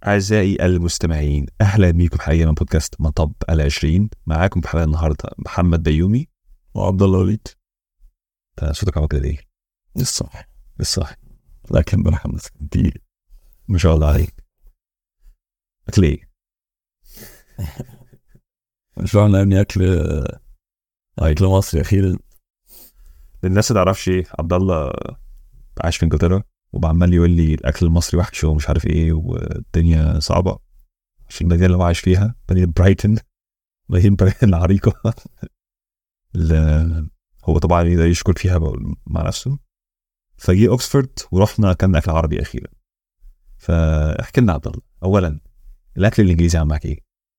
أعزائي المستمعين أهلا بيكم في حلقة من بودكاست مطب العشرين معاكم في حلقة النهاردة محمد بيومي وعبد الله وليد أنت صوتك عامل كده ليه؟ الصح الصح لكن امبارح دي ما شاء الله عليك أكل إيه؟ مش رحنا يا ابني اكل اكل مصري اخيرا للناس اللي تعرفش عبد الله عايش في انجلترا وعمال يقول لي الاكل المصري وحش ومش عارف ايه والدنيا صعبه في المدينه اللي هو عايش فيها مدينه برايتون مدينه برايتون العريقه اللي هو طبعا يقدر يشكر فيها مع نفسه فجي اوكسفورد ورحنا اكلنا اكل عربي اخيرا فاحكي لنا عبد الله اولا الاكل الانجليزي عم معاك ايه؟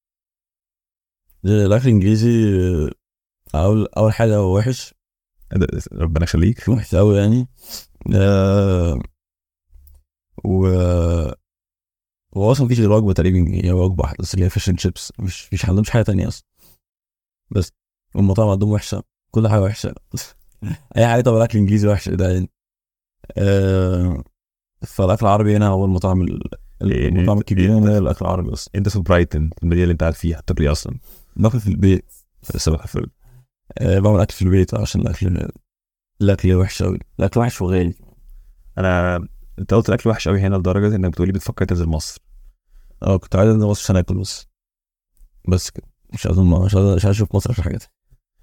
الاكل الانجليزي اول اول حاجه هو وحش ربنا يخليك وحش قوي يعني آه و هو اصلا مفيش غير وجبه تقريبا هي وجبه واحده بس اللي هي فيش اند شيبس مش مش عندهمش حاجه تانية اصلا بس والمطاعم عندهم وحشه كل حاجه وحشه اي حاجه طبعا الاكل الانجليزي وحش ده يعني آه فالاكل العربي هنا هو المطاعم ال- المطاعم الكبيره هنا هي الاكل العربي اصلا انت في برايتون المدينه اللي انت قاعد فيها بتاكل ايه اصلا؟ باكل في البيت السبب في آه بعمل اكل في البيت عشان الاكل الاكل وحش قوي الاكل وحش وغالي انا انت قلت الاكل وحش قوي هنا لدرجه انك بتقولي بتفكر تنزل مصر اه كنت عايز انزل مصر عشان اكل بس بس كده مش عايز مش عايز مش عايز اشوف مصر عشان حاجات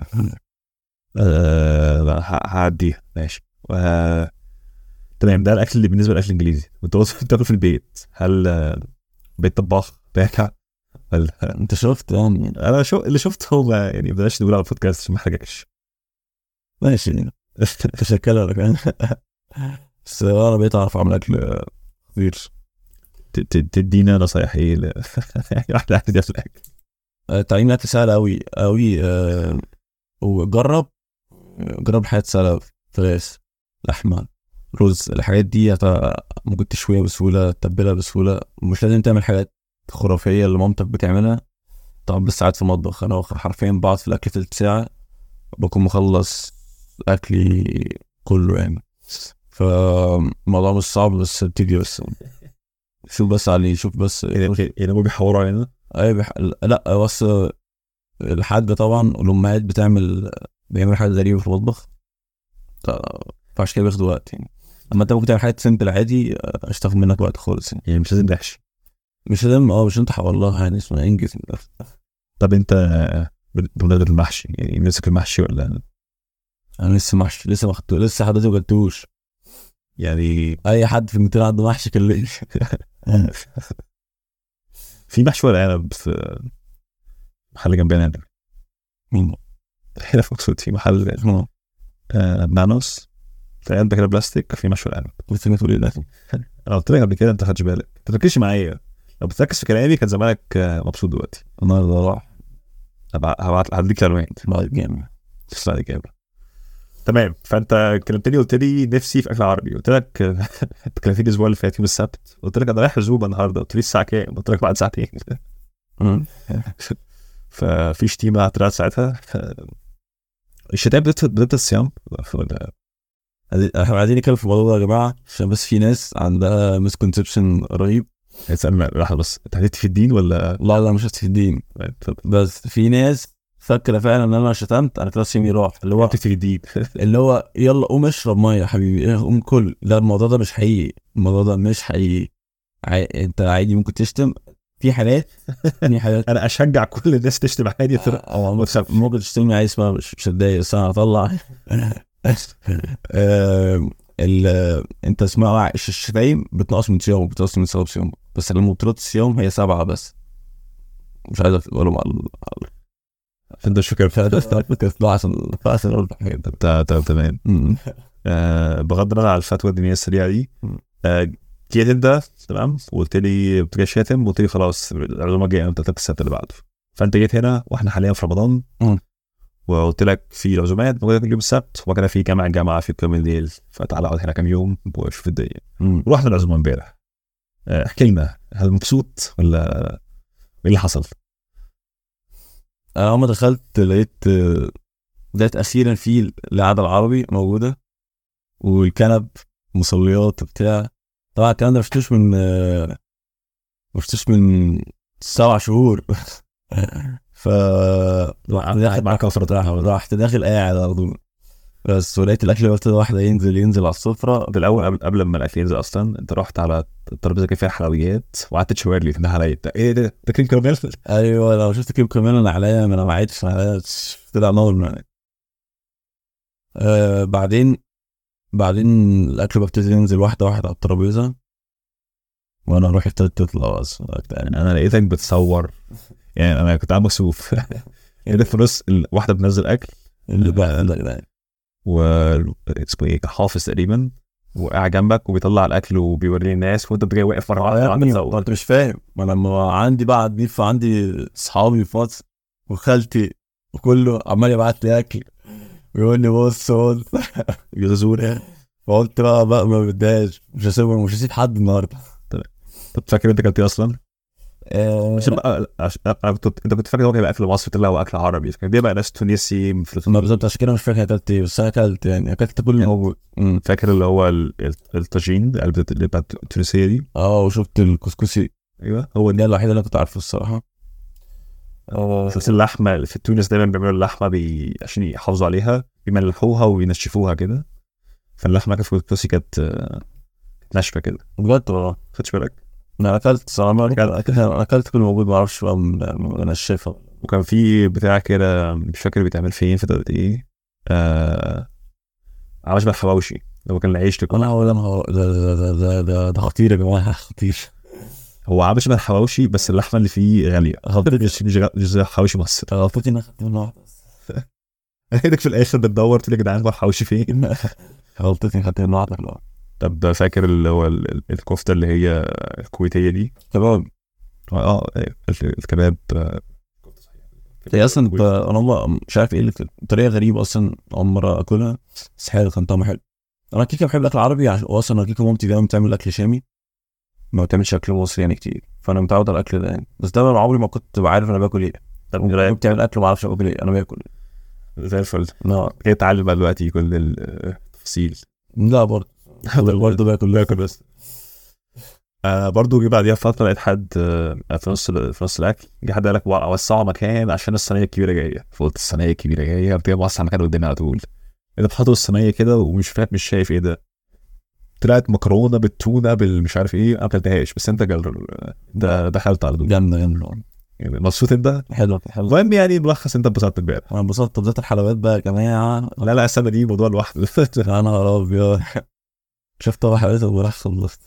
أه لا، ه- هعديها ماشي و... تمام ده الاكل اللي بالنسبه للاكل الانجليزي وانت قلت بتاكل في البيت هل آه، بيت طباخ بتاع ولا انت شفت يعني انا شو اللي شفته هو يعني بلاش نقول على البودكاست عشان ما احرجكش ماشي تشكل لك يعني بس انا بقيت اعرف اعمل اكل خطير ت- ت- تدينا نصايح ايه ل- يعني واحده واحده في الاكل آه، تعليم الاكل سهل قوي قوي آه، وجرب جرب حاجات سهله فراخ لحمه رز الحاجات دي هت- ممكن تشويها بسهوله تتبلها بسهوله مش لازم تعمل حاجات خرافيه اللي مامتك بتعملها تقعد بس ساعات في المطبخ انا حرفيا بقعد في الاكل تلت ساعه بكون مخلص اكلي كله يعني فالموضوع مش صعب بس بتيجي بس شوف بس عليه شوف بس يعني يعني هم بيحوروا علينا اي بح... لا بس الحاجة طبعا والأمهات بتعمل بيعملوا حاجات غريبة في المطبخ ف- فعشان كده بياخدوا وقت يعني اما انت ممكن تعمل حاجات سيمبل عادي مش تاخد منك وقت خالص يعني يعني مش لازم نحشي مش لازم اه مش انت والله يعني اسمها انجز طب انت آه، بمناسبه المحشي يعني نمسك المحشي ولا انا لسه محشي لسه ما خدته لسه حضرتك ما جبتوش يعني اي حد في انجلترا عنده محشي كلمني في محشي ولا عنب في محل جنبنا هنا مين هنا في اوكسفورد في محل اسمه آه، نانوس في علبه كده بلاستيك في محشي العنب لسه تقول ايه دلوقتي انا قلت لك قبل كده انت خدش بالك انت تركزش معايا لو بتركز في كلامي كان زمانك آه، مبسوط دلوقتي النهارده راح هبع- هبعت هديك معلومات بعد جامد تسمع الاجابه تمام فانت كلمتني قلت لي نفسي في اكل عربي قلت لك انت كلمتني الاسبوع اللي فات يوم السبت قلت لك انا رايح عزومه النهارده قلت لي الساعه كام قلت لك بعد ساعتين ففي شتيمه طلعت ساعتها الشتايم بدات بدات الصيام ولا احنا عايزين نتكلم في الموضوع ده يا جماعه عشان بس في ناس عندها مسكونسبشن رهيب هتسالني لحظه بس انت هتدي في الدين ولا لا لا مش في الدين اتفضل بس في ناس فاكره فعلا ان انا شتمت انا كده صيامي راح اللي هو هتدي في الدين اللي هو يلا قوم اشرب ميه يا حبيبي إيه، قوم كل لا الموضوع ده مش حقيقي الموضوع ده مش حقيقي عا... انت عادي ممكن تشتم في حالات في حالات انا اشجع كل الناس تشتم عادي اه ممكن ممكن تشتمني عايز اسمها مش مش هتضايق بس انا هطلع آه، ال- انت اسمها الش- الشتايم بتنقص من صيامك بتنقص من ثواب صيامك بس لما بطولات الصيام هي سبعه بس مش عايز اقولهم على على- انت شكرا مش عايز اطلع عشان عشان اقول الحاجات دي. تا- تا- تمام م. آه بغض النظر على الفتوى الدينيه السريعه دي مم. آه جيت انت تمام وقلت لي كنت جاي شاتم وقلت لي خلاص العزومه الجايه امتى قلت لك السبت اللي بعده فانت جيت هنا واحنا حاليا في رمضان مم. وقلت لك في العزومات موجوده يوم السبت وكان في جامعه جامعه في قيام الليل فتعالى اقعد هنا كام يوم وشوف الدنيا م. رحنا العزومه امبارح آه، احكي لنا هل مبسوط ولا ايه اللي حصل؟ انا اول ما دخلت لقيت آه، لقيت اخيرا في القعده العربي موجوده والكنب مصليات وبتاع طبعا الكلام ده مشفتوش من آه، ما شفتوش من سبع شهور ف قاعد معاك فترة رحت داخل قاعد على طول بس ولقيت الاكل قلت واحده ينزل ينزل على السفره بالاول قبل, قبل ما الاكل ينزل اصلا انت رحت على الترابيزه كان فيها حلويات وقعدت تشاور لي تنده عليا "ده ايه ده ده كريم كراميل ايوه لو شفت كيم كمان انا عليا ما انا ما عيتش طلع نار من عيني. آه بعدين بعدين الاكل بيبتدي ينزل واحده واحده على الترابيزه وانا روحي ابتدت تطلع بس يعني انا لقيتك بتصور يعني انا كنت قاعد مكسوف يعني في نص ال- واحده بتنزل اكل اللي بقى ده ده. و اسمه ايه حافظ تقريبا وقاعد جنبك وبيطلع الاكل وبيوريه الناس وانت جاي واقف مره اه واحده يا قاعد ابني تصور. ما انت مش فاهم ما انا لما عندي بقى ضيف عندي اصحابي في مصر وخالتي وكله عمال يبعت لي اكل ويقول لي بص بص يغزونا فقلت بقى بقى ما بداش مش هسيبهم مش هسيب حد النهارده طب فاكر انت كلت ايه اصلا؟ آه، عشان بقى عش- أنا كنت انت كنت فاكر هو هيبقى اكل مصري طلع هو اكل عربي كان بيبقى ناس تونسي ما فلسطيني بالظبط عشان كده مش فاكر اكلت ايه بس انا اكلت يعني اكلت كل اللي موجود أمم. فاكر اللي هو ال- ال- الطاجين اللي بتاعت- اللي بتاعت التونسيه دي اه وشفت الكسكسي ايوه هو دي الوحيده اللي أنا كنت عارفه الصراحه اه شفت اللحمه في تونس دايما بيعملوا اللحمه بي... عشان يحافظوا عليها بيملحوها وينشفوها كده فاللحمه كانت في الكوسي كانت آه، ناشفه كده بجد والله خدش بالك انا اكلت صراحه ما أكلت. اكلت انا اكلت كل اللي موجود ما اعرفش بقى من من انشفها وكان في بتاع كده مش فاكر بيتعمل فين في دولة ايه آه عمل شبه الحواوشي لو كان العيش تكون انا هو انا هو ده ده ده ده, ده, ده خطير يا جماعه خطير هو عامل شبه الحواوشي بس اللحمه اللي فيه غاليه مش مش غ- مش زي حواوشي مصر غلطتي اني اخدت منه واحده بس هيدك في الاخر بتدور تقول يا جدعان هو الحواوشي فين غلطتي اني اخدت منه واحده في الاول طب فاكر اللي هو ال- ال- الكفته اللي هي الكويتيه دي تمام اه ال- الكباب آه، هي اصلا ب- انا والله مش عارف ايه اللي طريقه غريبه اصلا اول مره اكلها بس حلو كان طعمه حلو انا كيكه بحب الاكل العربي عشان واصلا انا كيكه مامتي دايما بتعمل اكل شامي ما بتعملش اكل مصري يعني كتير فانا متعود على الاكل ده يعني بس دايما عمري ما كنت بعرف انا باكل ايه طب ايه رايك بتعمل اكل ما اعرفش باكل ايه انا باكل زي الفل لا جاي اتعلم بقى دلوقتي كل التفاصيل لا برضه برضه باكل باكل بس آه برضه جه بعديها فتره لقيت حد آه في نص ال- في نص الاكل جه حد قال لك "وا- وسعوا مكان عشان الصينيه الكبيره جايه فقلت الصينيه الكبيره جايه قمت جاي موسع مكان قدامي على طول انت بتحط الصينيه كده ومش فاهم مش شايف ايه ده طلعت مكرونه بالتونه بالمش عارف ايه انا ما اكلتهاش بس انت جل... ده دخلت على طول جامده جامده يعني مبسوط انت حلوه حلوه المهم يعني ملخص انت اتبسطت امبارح انا انبسطت بالذات الحلويات بقى يا جماعه لا لا السنه دي موضوع لوحده يا نهار ابيض شفت طبعا حلويات وراح خلصت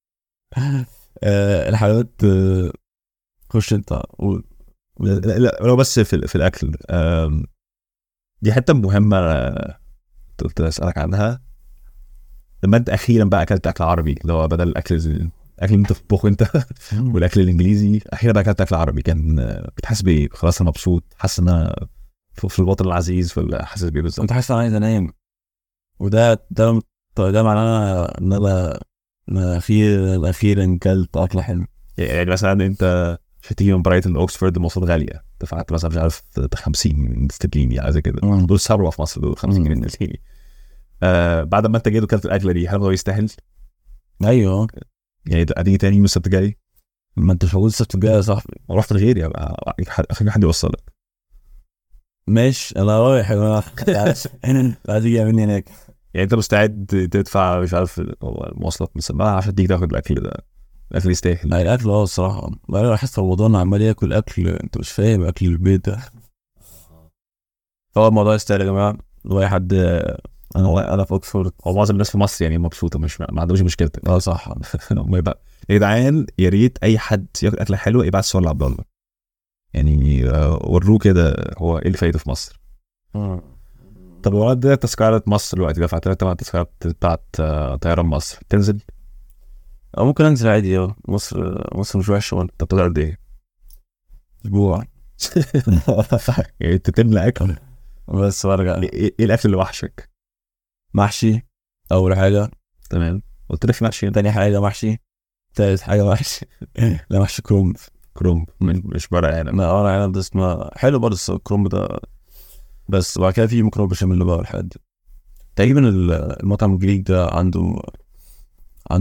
آه، الحلويات آه، خش انت قول لا لا لو بس في, في الاكل آم، دي حته مهمه آه، قلت اسالك عنها لما انت اخيرا بقى اكلت اكل عربي اللي هو بدل الاكل الاكل اللي انت بتطبخه انت والاكل الانجليزي اخيرا بقى اكلت اكل عربي كان آه، بتحس بايه خلاص انا مبسوط حاسس ان انا في في الوطن العزيز ولا حاسس بايه بالظبط كنت حاسس ان انا عايز انام وده ده ده معناه ان انا انا اخيرا اخيرا كلت اكله حلوه يعني مثلا انت عشان تيجي من برايتون لاوكسفورد مواصلات غاليه دفعت مثلا مش عارف 50 استرليني حاجه زي كده مم. دول ثروه في مصر دول 50 جنيه مم. استرليني آه بعد ما انت جيت وكلت الاكله دي هل هو يستاهل؟ ايوه يعني اديني تاني يوم السبت الجاي ما انت مش موجود السبت الجاي يا صاحبي رحت لغيري يبقى اخلي حد يوصلك ماشي انا رايح يا جماعه عايز يجي مني هناك يعني انت مستعد تدفع مش عارف هو المواصلات مسمعها عشان تيجي تاخد الاكل ده الاكل يستاهل لا الاكل اه الصراحه انا لاحظت في رمضان عمال ياكل اكل انت مش فاهم اكل البيت ده فهو الموضوع يستاهل يا جماعه لو اي حد انا انا في اوكسفورد هو معظم الناس في مصر يعني مبسوطه مش ما عندهمش مشكلتك اه صح هم يبقى يا جدعان يا ريت اي حد ياكل اكله حلوه يبعت صور لعبد الله يعني آه، وروه كده هو ايه اللي فايده في مصر طب هو ده تذكره مصر دلوقتي دفعت لها طبعا التذكره بتاعت آه، طيران مصر تنزل أو ممكن انزل عادي اه مصر مصر مش وحشه ولا طب تقدر قد ايه؟ اسبوع يعني انت تملى اكل بس وارجع ايه إيه الاكل اللي وحشك؟ محشي اول حاجه تمام قلت لك في محشي انت تاني حاجه محشي تالت حاجه محشي لا محشي كرومب كرومب من- مش ورق عنب لا ورق عنب ده اسمه حلو برضه الس- الكرومب ده بس وبعد كده في مكرونه بشاميل بقى والحاجات دي تقريبا ال- المطعم الجريك ده عنده عنده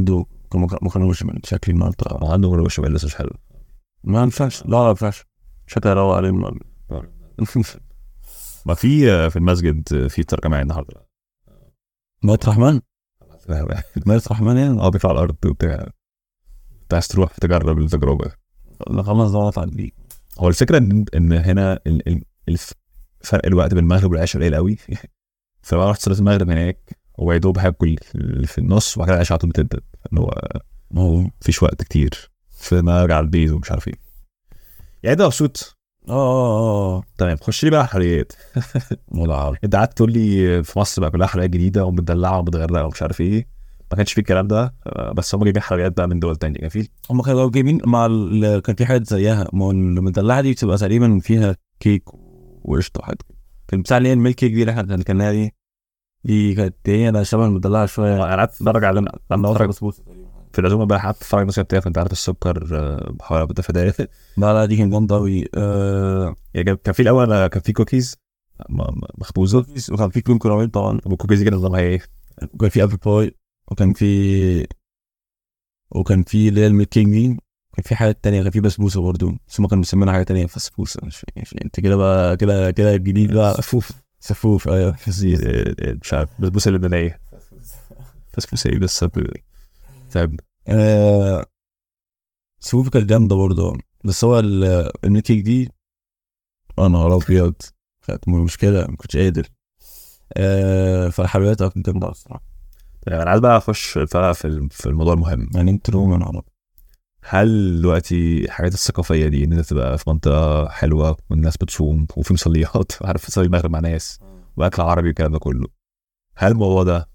مكرونه بشاميل شكلي النهارده ما عنده مكرونه بشاميل بس مش حلو ما ينفعش لا لا ما ينفعش شكلي روق عليه النهارده. ما في في المسجد في افطار جماعي النهارده ميت رحمن ميت رحمن يعني اه بيطلع على الارض وبتاع انت عايز تروح تجرب التجربه لا خلاص ده على دي هو الفكره ان ان هنا ال- ال- الف- فرق الوقت بين المغرب والعشاء قليل قوي فبقى رحت صلاه المغرب هناك ويا دوب هاكل اللي في النص وبعد كده العشاء على طول بتبدا اللي هو اه مفيش وقت كتير فما ارجع البيت ومش عارف ايه يعني انت مبسوط اه اه تمام خش لي بقى على الحلويات ولا عارف انت قعدت تقول لي في مصر بقى كلها حلويات جديده ومدلعه ومتغرقه ومش عارف ايه ما كانش فيه الكلام ده آه، بس هم جايبين حلويات بقى من دول تانية كان في هم كانوا جايبين مع ال... كان في حاجات زيها ما هو المدلعه دي بتبقى تقريبا فيها كيك وقشطه وحاجات كده كان بتاع اللي هي الميلك كيك دي اللي احنا كنا دي دي كانت هي انا شبه المدلعه شويه انا قعدت اتفرج على لما انا اتفرج بسبوسه في العزومه بقى قعدت اتفرج مثلا بتاعي فانت عارف السكر آه، بحاول ابدا في دايره لا لا دي كانت جامده قوي آه... يعني كان- كان في الاول آه، كان في كوكيز م- م- مخبوزه وكان في كريم كراميل طبعا والكوكيز دي كان نظامها ايه؟ وكان في ابل باي وكان في وكان في اللي هي الميلك كيك دي كان في حاجات تانية كان في بسبوسه برضو بس هم كانوا مسمينها حاجه تانية فسفوسه مش مش- انت كده بقى كده كده الجديد بقى سفوف سفوف ايوه لذيذ آه، آه، مش عارف بسبوسه لبنانيه بسبوسه ايه بس تعب آه، سفوف كانت جامده برضه بس هو ال- الميلك كيك دي انا نهار ابيض كانت مشكله ما كنتش قادر آه، فالحلويات كانت جامده الصراحه انا عايز بقى اخش بقى في الم- في الموضوع المهم يعني انت روما انا عرب هل دلوقتي الحاجات الثقافيه دي ان انت تبقى في منطقه حلوه والناس بتصوم وفي مصليات عارف تصلي المغرب مع ناس واكل عربي والكلام ده كله هل الموضوع ده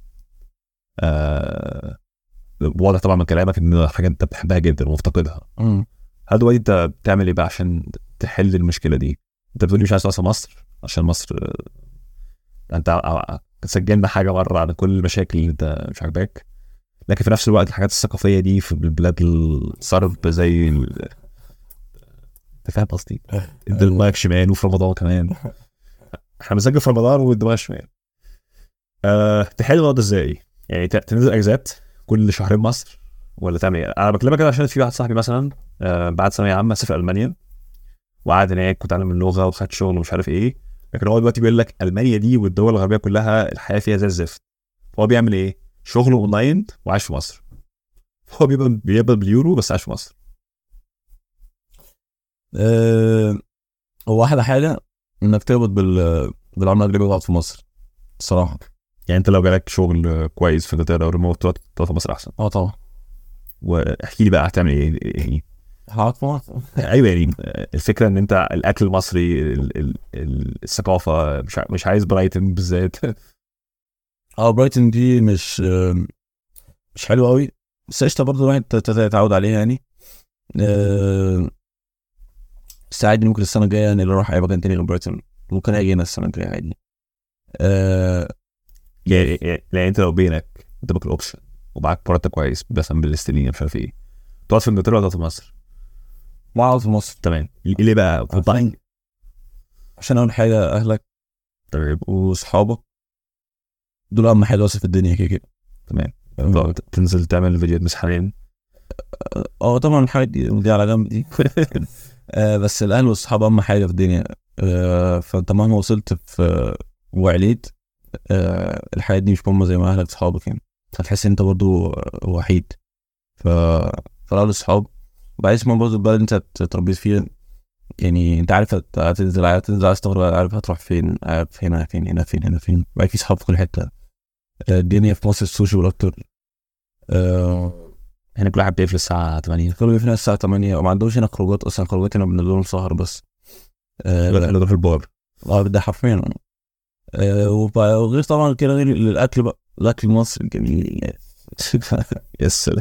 آه واضح طبعا من كلامك ان حاجه انت بتحبها جدا ومفتقدها هل دلوقتي انت بتعمل ايه بقى عشان تحل المشكله دي انت بتقولي مش عايز تقعد في مصر عشان مصر آه، انت ع- ع- سجلنا حاجه مره عن كل المشاكل اللي انت مش عاجباك لكن في نفس الوقت الحاجات الثقافيه دي في البلاد الصرب زي ال... انت فاهم قصدي؟ انت دماغك شمال وفي رمضان كمان احنا بنسجل في رمضان والدماغ شمال أه تحل الموضوع ده ازاي؟ يعني ت- تنزل اجازات كل شهرين مصر ولا تعمل ايه؟ انا بكلمك كده عشان في واحد صاحبي مثلا آه بعد ثانويه عامه سافر المانيا وقعد هناك وتعلم اللغه وخد شغل ومش عارف ايه لكن هو دلوقتي بيقول لك المانيا دي والدول الغربيه كلها الحياه فيها زي الزفت فهو بيعمل ايه؟ شغله اونلاين وعايش في مصر هو بيقبض بيقبض باليورو بس عايش في مصر آه، هو احلى حاجه انك تربط بال بالعمله الاجنبيه وتقعد في مصر الصراحه يعني انت لو جالك شغل كويس في انجلترا ريموت تقعد تقعد في مصر احسن اه طبعا واحكي لي بقى هتعمل ايه يعني هقعد في مصر ايوه يعني الفكره ان انت الاكل المصري ال- ال- ال- الثقافه مش ع- مش عايز برايتن بالذات اه برايتن دي مش آه، مش حلوه قوي بس قشطه برضه الواحد ت- ت- يتعود عليها يعني آه، بس عادي ممكن السنه الجايه يعني لو اروح اي مكان تاني غير برايتن ممكن اجي هنا السنه الجايه عادي آه، يعني يعني يعني انت لو بينك قدامك الاوبشن ومعاك مرتب كويس مثلا بالاسترليني مش عارف ايه تقعد في انجلترا ولا تقعد في مصر واقعد في مصر تمام ليه بقى عشان عشان اول حاجه اهلك تمام وصحابك دول اهم حاجه اصلا في الدنيا كده كده تمام اه تنزل تعمل فيديوهات مسحرين آه، طبعا الحاجات دي دي على جنب دي آه، بس الاهل والصحاب اهم حاجه في الدنيا آه، فانت مهما وصلت في وعليت آه، الحاجات دي مش مهمه زي ما اهلك صحابك يعني هتحس ان انت برضو وحيد ف فالاهل الصحاب وبعدين اسمه برضو البلد اللي انت اتربيت فيها يعني انت عارف هت- هتنزل هتنزل عايز تخرج عارف هتروح فين عارف هنا فين هنا فين هنا فين بعد في صحاب في كل حته آه، الدنيا في مصر السوشيال اكتر آه، هنا كل واحد بيقفل الساعه 8 كله بيقفل الساعة 8 وما عندهمش هنا خروجات أصلا خروجات هنا بالنسبة لهم سهر بس آه لا. انا في البار اه ده حرفيا آه وب- وغير طبعا كده غير الأكل بقى الأكل المصري الجميل يا سلام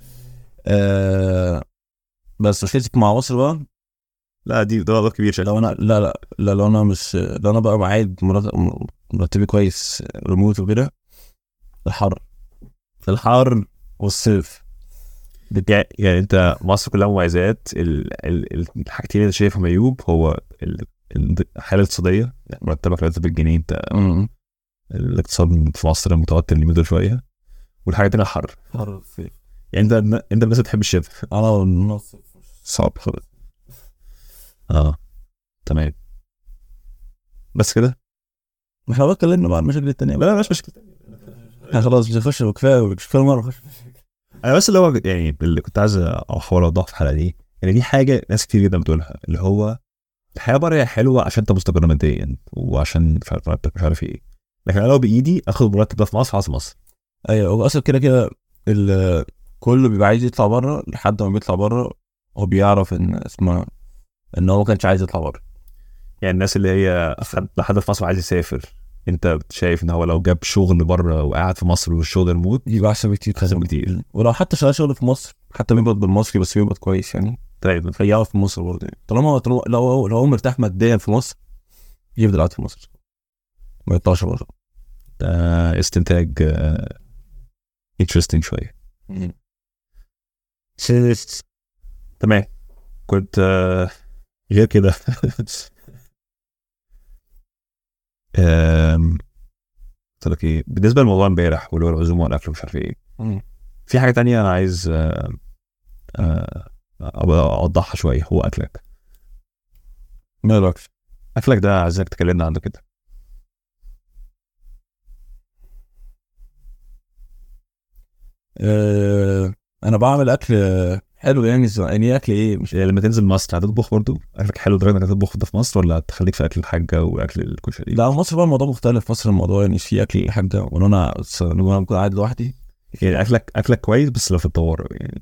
آه بس مشكلتي مع مصر بقى لا دي ده موضوع كبير شكله لو أنا لا لا لا لو أنا مش لو أنا بقى معايا مرتب مرتبي كويس ريموت وكده الحر الحر والصيف يعني يعني انت مصر كلها مميزات ال- ال- ال- الحاجتين اللي شايفهم عيوب هو ال- ال- الحاله الاقتصاديه يعني مرتبك دلوقتي بالجنيه انت أمم. الاقتصاد في مصر متوتر اليومين دول شويه والحاجه التانيه الحر حر الصيف يعني انت انت من الناس اللي بتحب الشتاء انا النص صعب خالص اه تمام بس كده ما احنا بقى اتكلمنا بقى عن المشاكل التانية لا لا مش مشكله احنا خلاص مش هنخش كفايه مش كفايه مره نخش انا بس اللي هو يعني اللي كنت عايز احاول اوضحه في الحلقه دي يعني دي حاجه ناس كتير جدا بتقولها اللي هو الحياه بره هي حلوه عشان انت مستقر ماديا وعشان مش عارف مرتب مش عارف ايه لكن انا لو بايدي اخد المرتب ده في مصر عايز مصر ايوه هو اصلا كده كده ال- كله بيبقى عايز يطلع بره لحد ما بيطلع بره هو بيعرف ان اسمها ان هو ما كانش عايز يطلع بره يعني الناس اللي هي خد- لحد في مصر عايز يسافر انت شايف ان هو لو جاب شغل بره وقاعد في مصر والشغل ريموت يبقى احسن بكتير أحسن بكتير. ولو حتى شغال شغل في مصر حتى بيقبض بالمصري بس بيقبض كويس يعني طيب فيقعد في مصر برضه يعني. طالما هو طالما- لو هو لو هو مرتاح ماديا في مصر يفضل قاعد في مصر ما يطلعش بره ده استنتاج انترستنج شويه تمام كنت آه، غير كده آم، قلت لك ايه بالنسبه للموضوع امبارح واللي هو العزومه والاكل ومش عارف ايه مم. في حاجه تانية انا عايز آه، آه، ابقى اوضحها شويه هو اكلك مالك اكلك ده عايزك تكلمنا عنه كده آه انا بعمل اكل حلو يعني يعني اكل ايه مش يعني لما تنزل مصر هتطبخ برضو اكلك حلو لدرجه انك هتطبخ ده في مصر ولا تخليك في اكل الحاجه واكل الكشري لا مصر بقى الموضوع مختلف مصر الموضوع يعني في اكل الحاجه وانا انا لما بكون قاعد لوحدي يعني اكلك اكلك كويس بس لو في الطوارئ يعني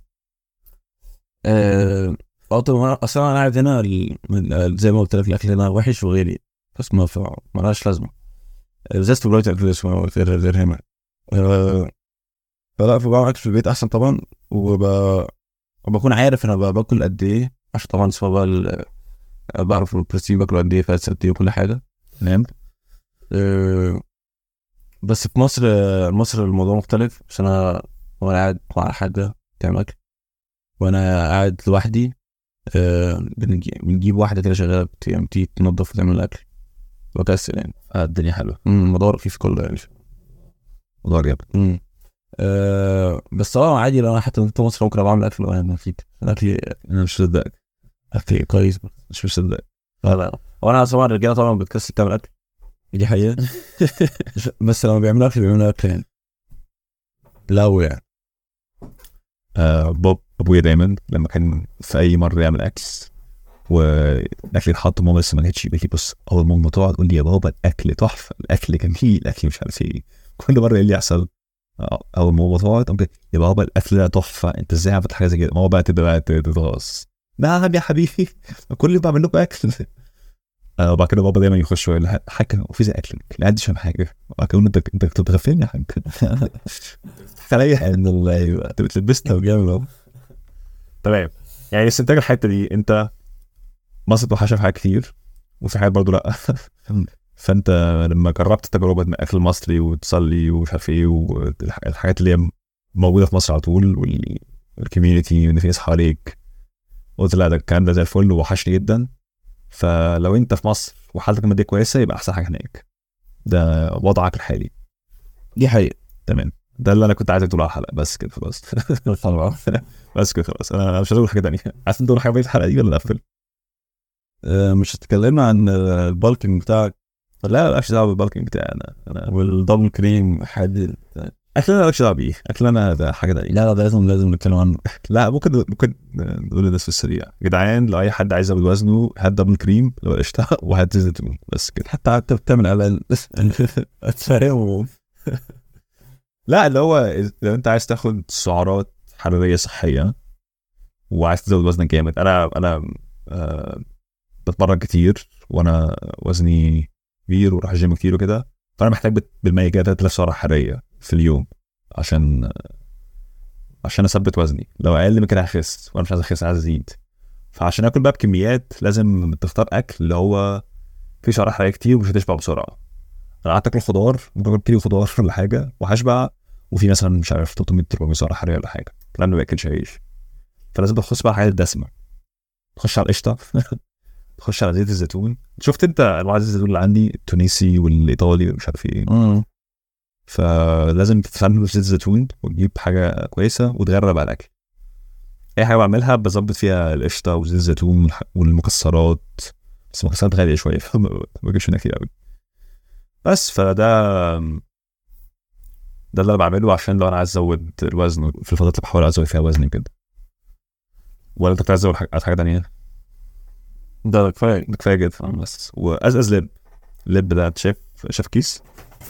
اه آه، طبعاً أنا- اصلا انا قاعد هنا ال- من- آه، زي ما قلت لك الاكل هنا وحش وغالي بس ما ف- ما لهاش لازمه آه، بالذات في بلاد الاكل اسمه غير غير هنا آه، فلا فبعمل اكل في البيت احسن طبعا وب... وبكون عارف انا ب- باكل قد ايه عشان طبعا سواء بقى ال- بعرف البروتين باكله قد ايه فاتس قد ايه وكل حاجه تمام آه، بس في مصر آه، مصر الموضوع مختلف عشان انا وانا قاعد مع حاجه تعمل اكل وانا قاعد لوحدي آه، بنجي- بنجيب واحده كده شغاله بت- يعني بتيجي تنظف وتعمل الاكل بكسل يعني آه الدنيا حلوه أمم، الموضوع رخيص كله يعني موضوع جامد أمم. أه بس طبعا عادي لو انا حتى في مصر ممكن ابقى اعمل اكل وانا اكيد الاكل انا مش مصدقك اكل كويس مش مصدق لا لا وانا طبعا الرجاله طبعا بتكسل تعمل اكل دي حقيقه بس لما بيعملوا اكل بيعملوا اكل يعني لو يعني آه بوب ابويا دايما لما كان في اي مره يعمل اكل والاكل يتحط ماما لسه ما جاتش يقول لي بص اول ما ماما تقعد تقول لي يا بابا الاكل تحفه الاكل جميل الاكل مش عارف ايه كل مره ايه اللي يحصل آه، اول ما ماما تقعد تقوم جاي، يا بابا الاكل ده تحفه انت ازاي عملت حاجه زي كده ماما بقى تبدا بقى تتغاظ نعم يا حبيبي كل يوم بعمل لكم اكل آه، وبعد كده بابا دايما يخش يقول لها حاجه وفي زي اكلك لا عنديش فاهم حاجه وبعد كده يقول انت انت كنت بتغفلني يا حاج بتضحك عليا ان الله يبقى انت بتلبسنا جامد أهو. تمام يعني استنتاج الحته دي انت مصر توحشها في حاجات كتير وفي حاجات برضو لا فانت لما جربت تجربه من الاكل المصري وتصلي ومش عارف ايه والحاجات اللي هي موجوده في مصر على طول وال- والكوميونتي وان في ناس حواليك قلت لا ده الكلام ده زي الفل ووحشني جدا فلو انت في مصر وحالتك الماديه كويسه يبقى احسن حاجه هناك ده وضعك الحالي دي حقيقه تمام ده اللي انا كنت عايزك تقوله على الحلقه بس كده خلاص بس كده خلاص انا أنا مش هقول حاجه تانيه عايز تقول حاجه بقيه الحلقه دي ولا نقفل؟ آه، مش اتكلمنا عن آه، البالكنج بتاعك لا لا مالكش دعوه بالبالكينج بتاعي انا انا والدبل كريم حد اكل انا مالكش دعوه بيه اكل انا ده حاجه تانيه لا لا ده لازم لازم نتكلم عنه لا ممكن ممكن نقول للناس في السريع يا جدعان لو اي حد عايز يزود وزنه هات دبل كريم لو قشطه وهات زيت زيتون بس كده حتى انت بتعمل اعلان تفهمه لا اللي هو لو انت عايز تاخد سعرات حراريه صحيه وعايز تزود وزنك جامد انا انا آه بتمرن كتير وانا وزني كبير وراح الجيم كتير وكده فانا محتاج بت- بالمية كده 3000 سعره حراريه في اليوم عشان عشان اثبت وزني لو اقل من كده هخس وانا مش عايز اخس عايز ازيد فعشان اكل بقى بكميات لازم تختار اكل اللي هو فيه سعر حراريه كتير ومش هتشبع بسرعه انا قعدت اكل خضار ممكن اكل كيلو خضار ولا حاجه وهشبع وفي مثلا مش عارف 300 400 سعر حراريه ولا حاجه لان ما باكلش عيش فلازم تخش بقى على الحاجات الدسمه تخش على القشطه تخش على زيت الزيتون شفت انت انواع زيت الزيتون اللي عندي التونسي والايطالي ومش عارف ايه فلازم تستعمل زيت زيتون وتجيب حاجه كويسه وتغرب على الاكل اي حاجه بعملها بظبط فيها القشطه وزيت الزيتون والح- والمكسرات بس المكسرات غاليه شويه فما بجيبش منها كتير قوي بس فده ده اللي انا بعمله عشان لو انا عايز ازود الوزن في الفترات اللي بحاول ازود فيها وزني كده ولا انت كنت عايز تزود حاجه عايز حاجه تانية ده كفايه ده كفايه جدا بس وازاز لب لب ده انت شايف شايف كيس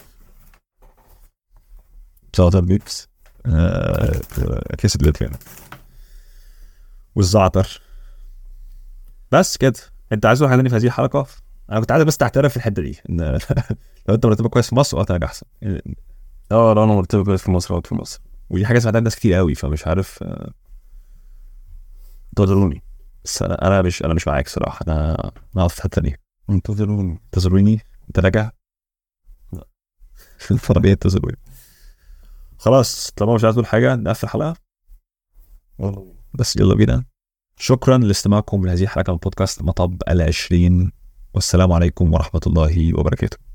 سلطه بيبس آه، كيس اللب يعني والزعتر بس كده انت عايز تقول حاجه تانية في هذه الحلقه انا كنت عايز بس تعترف في الحته دي ان لو انت مرتبك كويس في مصر وقتك احسن اه لو انا مرتبط كويس في مصر اقعد في مصر ودي حاجه سمعتها من ناس كتير قوي فمش عارف آه، انتظروني بس انا انا مش انا مش معاك صراحه انا انا اقف في الحته دي انتظروني انتظروني انت راجع؟ لا. طبيعي انتظروني خلاص طالما مش عايز تقول حاجه نقفل الحلقه والله بس يلا بينا شكرا لاستماعكم لهذه الحلقه من بودكاست مطب العشرين والسلام عليكم ورحمه الله وبركاته